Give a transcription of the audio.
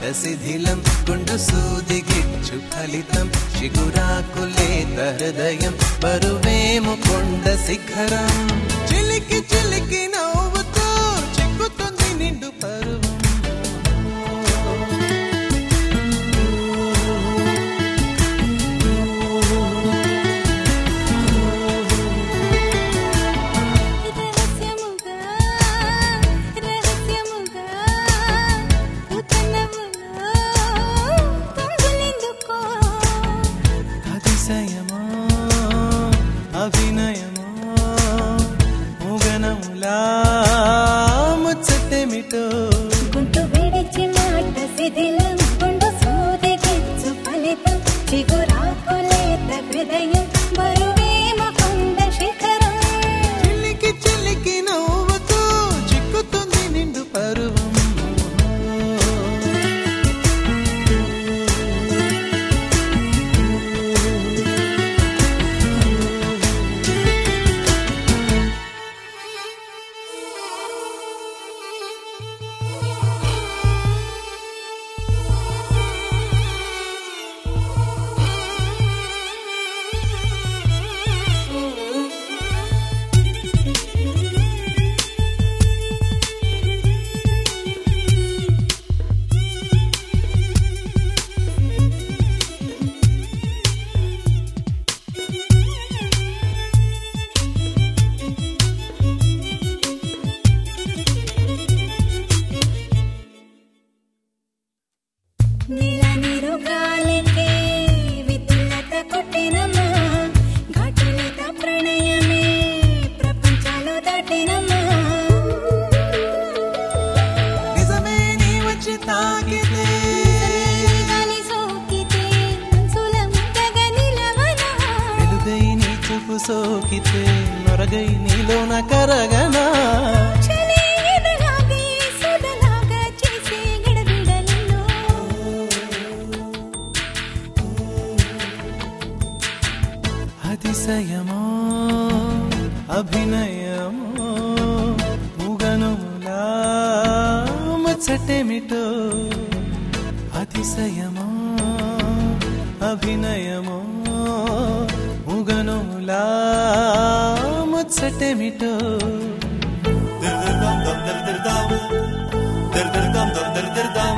శిథిలం గుండు సూది గిచ్చు ఫలితం చిగురాకులేత హృదయం బరువేము కొండ శిఖరం చిలికి చిలికి నవ్వుతూ చిక్కుతుంది నిండు పరువం రహస్యముగా రహస్యముగా ఉతనములో పొంగులెందుకో అతిశయమో అభినయమో ముగనములా ముచ్చటేమిటో గుంటు విడిచి మాట శిథిలం గుండు సూది గిచ్చు ఫలితం చిగురాకులేత హృదయం బరువేమ కొండ శిఖరం చిలికి చిలికి నవ్వుతూ చిక్కుతుంది నిండు పరువం నీల నీరు గాలికే వితులత కొట్టినమ్మా ఘాటులత ప్రణయమే ప్రపంచాలు దాటినమ్మా నిజమే నీ వచ్చి తాకితే గాలి సోకితే మనసుల ముద్దగా నిలవనా వెలుగై నీ చూపు సోకితే నొరగై నీలోన కరగనా చలే ఎదలాగే సుధలాగా చేసే గడబిడలలో అతిశయమో అభినయమో ముగనుములా ముచ్చటేమిటో అతిశయమో అభినయమో ముగనుములా ముచ్చటేమిటో Dir dir dam dam dir dir dam. Dir dir dam dam dir dir dam.